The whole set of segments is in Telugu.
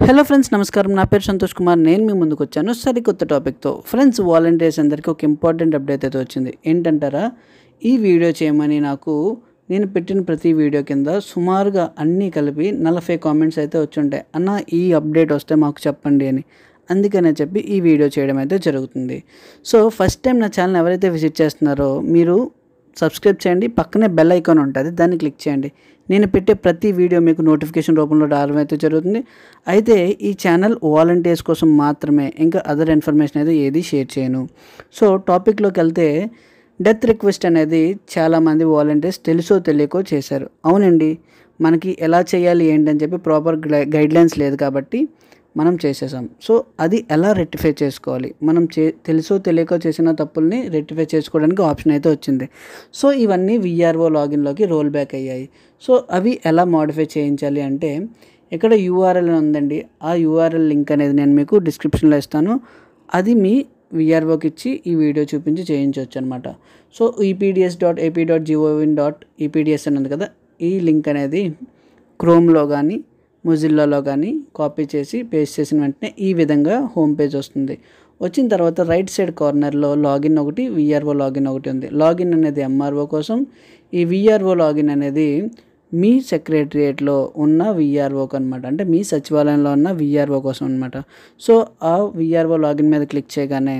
హలో ఫ్రెండ్స్ నమస్కారం నా పేరు సంతోష్ కుమార్ నేను మీ ముందుకు వచ్చాను సరికొత్త టాపిక్తో ఫ్రెండ్స్ వాలంటీర్స్ అందరికీ ఒక ఇంపార్టెంట్ అప్డేట్ అయితే వచ్చింది ఏంటంటారా ఈ వీడియో చేయమని నాకు నేను పెట్టిన ప్రతి వీడియో కింద సుమారుగా అన్నీ కలిపి నలభై కామెంట్స్ అయితే వచ్చుంటాయి అన్న ఈ అప్డేట్ వస్తే మాకు చెప్పండి అని అందుకనే చెప్పి ఈ వీడియో చేయడం అయితే జరుగుతుంది సో ఫస్ట్ టైం నా ఛానల్ ఎవరైతే విజిట్ చేస్తున్నారో మీరు సబ్స్క్రైబ్ చేయండి పక్కనే బెల్ ఐకాన్ ఉంటుంది దాన్ని క్లిక్ చేయండి నేను పెట్టే ప్రతి వీడియో మీకు నోటిఫికేషన్ రూపంలో రావడం అయితే జరుగుతుంది అయితే ఈ ఛానల్ వాలంటీర్స్ కోసం మాత్రమే ఇంకా అదర్ ఇన్ఫర్మేషన్ అయితే ఏది షేర్ చేయను సో టాపిక్లోకి వెళ్తే డెత్ రిక్వెస్ట్ అనేది చాలామంది వాలంటీర్స్ తెలుసో తెలియకో చేశారు అవునండి మనకి ఎలా చేయాలి ఏంటని చెప్పి ప్రాపర్ గైడ్లైన్స్ లేదు కాబట్టి మనం చేసేసాం సో అది ఎలా రెక్టిఫై చేసుకోవాలి మనం చే తెలుసో తెలియకో చేసిన తప్పుల్ని రెక్టిఫై చేసుకోవడానికి ఆప్షన్ అయితే వచ్చింది సో ఇవన్నీ విఆర్ఓ లాగిన్లోకి రోల్ బ్యాక్ అయ్యాయి సో అవి ఎలా మోడిఫై చేయించాలి అంటే ఇక్కడ యూఆర్ఎల్ ఉందండి ఆ యూఆర్ఎల్ లింక్ అనేది నేను మీకు డిస్క్రిప్షన్లో ఇస్తాను అది మీ విఆర్ఓకి ఇచ్చి ఈ వీడియో చూపించి చేయించవచ్చు అనమాట so EPDS dot AP dot gov in dot EPDS అని ఉంది కదా ఈ లింక్ అనేది క్రోమ్లో కానీ మొజిల్లాలో కానీ కాపీ చేసి పేస్ట్ చేసిన వెంటనే ఈ విధంగా హోమ్ పేజ్ వస్తుంది వచ్చిన తర్వాత రైట్ సైడ్ కార్నర్లో లాగిన్ ఒకటి విఆర్ఓ లాగిన్ ఒకటి ఉంది లాగిన్ అనేది ఎంఆర్ఓ కోసం ఈ విఆర్ఓ లాగిన్ అనేది మీ సెక్రటరియేట్లో ఉన్న విఆర్ఓకి అనమాట అంటే మీ సచివాలయంలో ఉన్న విఆర్ఓ కోసం అనమాట సో ఆ విఆర్ఓ లాగిన్ మీద క్లిక్ చేయగానే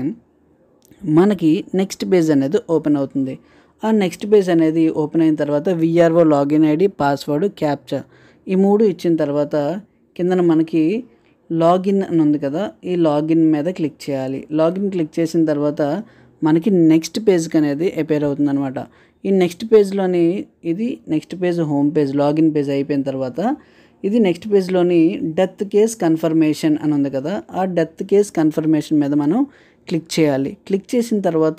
మనకి నెక్స్ట్ పేజ్ అనేది ఓపెన్ అవుతుంది ఆ నెక్స్ట్ పేజ్ అనేది ఓపెన్ అయిన తర్వాత VRO login ID password capture ఈ మూడు ఇచ్చిన తర్వాత కిందన మనకి లాగిన్ అని ఉంది కదా ఈ లాగిన్ మీద క్లిక్ చేయాలి లాగిన్ క్లిక్ చేసిన తర్వాత మనకి నెక్స్ట్ పేజ్కి అనేది అపేర్ అవుతుంది అనమాట ఈ నెక్స్ట్ పేజ్లోని ఇది next page home page login page అయిపోయిన తర్వాత ఇది నెక్స్ట్ పేజ్లోని డెత్ కేస్ కన్ఫర్మేషన్ అని ఉంది కదా ఆ డెత్ కేస్ కన్ఫర్మేషన్ మీద మనం క్లిక్ చేయాలి క్లిక్ చేసిన తర్వాత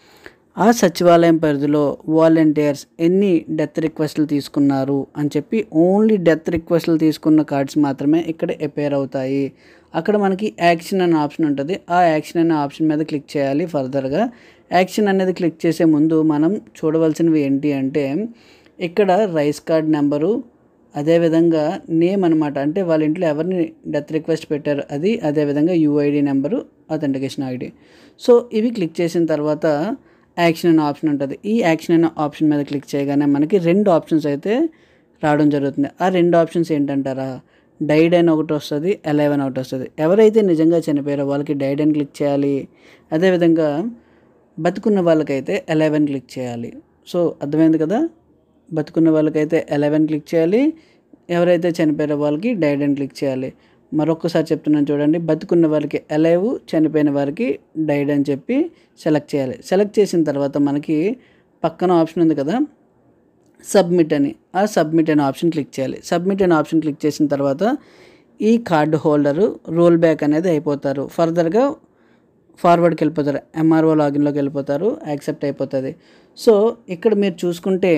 ఆ సచివాలయం పరిధిలో వాలంటీర్స్ ఎన్ని డెత్ రిక్వెస్ట్లు తీసుకున్నారు అని చెప్పి ఓన్లీ డెత్ రిక్వెస్ట్లు తీసుకున్న కార్డ్స్ మాత్రమే ఇక్కడ అపేర్ అవుతాయి అక్కడ మనకి యాక్షన్ అనే ఆప్షన్ ఉంటుంది ఆ యాక్షన్ అనే ఆప్షన్ మీద క్లిక్ చేయాలి ఫర్దర్గా యాక్షన్ అనేది క్లిక్ చేసే ముందు మనం చూడవలసినవి ఏంటి అంటే ఇక్కడ రైస్ కార్డ్ నెంబరు అదేవిధంగా నేమ్ అనమాట అంటే వాళ్ళ ఇంట్లో ఎవరిని డెత్ రిక్వెస్ట్ పెట్టారు అది అదేవిధంగా UID number authentication ID so ఇవి క్లిక్ చేసిన తర్వాత యాక్షన్ అనే ఆప్షన్ ఉంటుంది ఈ యాక్షన్ అనే ఆప్షన్ మీద క్లిక్ చేయగానే మనకి రెండు ఆప్షన్స్ అయితే రావడం జరుగుతుంది ఆ రెండు ఆప్షన్స్ ఏంటంటారా డైడ్ అని ఒకటి వస్తుంది అలైవ్ అని ఒకటి వస్తుంది ఎవరైతే నిజంగా చనిపోయారో వాళ్ళకి డైడ్ అని క్లిక్ చేయాలి అదేవిధంగా బతుకున్న వాళ్ళకైతే అలైవ్ క్లిక్ చేయాలి సో అర్థమైంది కదా బతుకున్న వాళ్ళకైతే అలెవెన్ క్లిక్ చేయాలి ఎవరైతే చనిపోయారో వాళ్ళకి డైడ్ అని క్లిక్ చేయాలి మరొకసారి చెప్తున్నాను చూడండి బతుకున్న వారికి అలైవ్ చనిపోయిన వారికి డైడ్ అని చెప్పి సెలెక్ట్ చేయాలి సెలెక్ట్ చేసిన తర్వాత మనకి పక్కన ఆప్షన్ ఉంది కదా సబ్మిట్ అని ఆ సబ్మిట్ అనే ఆప్షన్ క్లిక్ చేయాలి సబ్మిట్ అనే ఆప్షన్ క్లిక్ చేసిన తర్వాత ఈ కార్డు హోల్డరు రోల్ బ్యాక్ అనేది అయిపోతారు ఫర్దర్గా ఫార్వర్డ్కి వెళ్ళిపోతారు ఎంఆర్ఓ లాగిన్లోకి వెళ్ళిపోతారు యాక్సెప్ట్ అయిపోతుంది సో ఇక్కడ మీరు చూసుకుంటే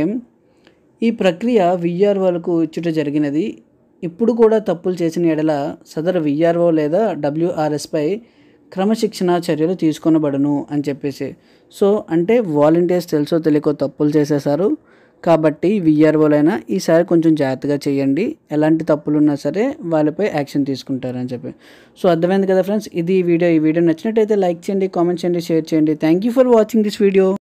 ఈ ప్రక్రియ విఆర్ఓలకు ఇచ్చుట జరిగినది ఇప్పుడు కూడా తప్పులు చేసిన ఎడల సదరు విఆర్ఓ లేదా డబ్ల్యూఆర్ఎస్పై క్రమశిక్షణ చర్యలు తీసుకొనబడును అని చెప్పేసి సో అంటే వాలంటీర్స్ తెలుసో తెలియకో తప్పులు చేసేసారు కాబట్టి విఆర్ఓలైనా ఈసారి కొంచెం జాగ్రత్తగా చేయండి ఎలాంటి తప్పులు ఉన్నా సరే వాళ్ళపై యాక్షన్ తీసుకుంటారని చెప్పి సో అర్థమైంది కదా ఫ్రెండ్స్ ఇది ఈ వీడియో ఈ వీడియో నచ్చినట్టయితే లైక్ చేయండి కామెంట్ చేయండి షేర్ చేయండి thank you for watching this video